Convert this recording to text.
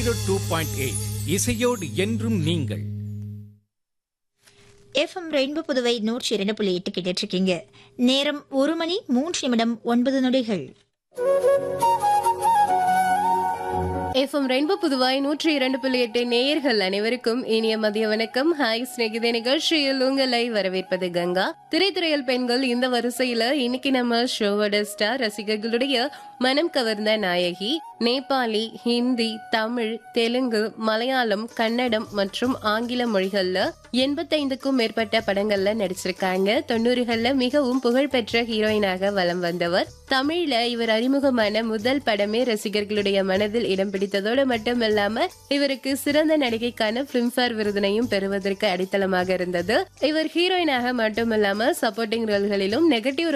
zero two point eight இசையோடு என்றும் நீங்கள் எஃப்எம் ரெயின்போ புதுவை நூற்றி இரண்டு புள்ளி எட்டு கேட்டுட்டு இருக்கீங்க நேரம் ஒரு மணி மூன்று நிமிடம் ஒன்பது நொடிகள் எஃப்எம் ரெயின்போ புதுவாய் நூற்றி இரண்டு புள்ளி எட்டு நேயர்கள் அனைவருக்கும் இனிய மதிய வணக்கம் ஹாய் ஸ்நேகிதே நிகழ்ச்சியில் உங்களை வரவேற்பது கங்கா திரைத்துறையில் பெண்கள் இந்த வரிசையில இன்னைக்கு நம்ம ஷோவோட ஸ்டார் ரசிகர்களுடைய மனம் கவர்ந்த நாயகி நேபாளி ஹிந்தி தமிழ் தெலுங்கு மலையாளம் கன்னடம் மற்றும் ஆங்கில மொழிகள்ல எண்பத்தைந்துக்கும் மேற்பட்ட படங்கள்ல நடிச்சிருக்காங்க தொண்ணூறுகள்ல மிகவும் புகழ்பெற்ற ஹீரோயினாக வலம் வந்தவர் தமிழ்ல இவர் அறிமுகமான முதல் படமே ரசிகர்களுடைய மனதில் இடம் பிடித்ததோடு மட்டுமில்லாம இவருக்கு சிறந்த நடிகைக்கான பிலிம்ஃபேர் விருதினையும் பெறுவதற்கு அடித்தளமாக இருந்தது இவர் ஹீரோயினாக மட்டுமில்லாம சப்போர்ட்டிங் ரோல்களிலும் நெகட்டிவ்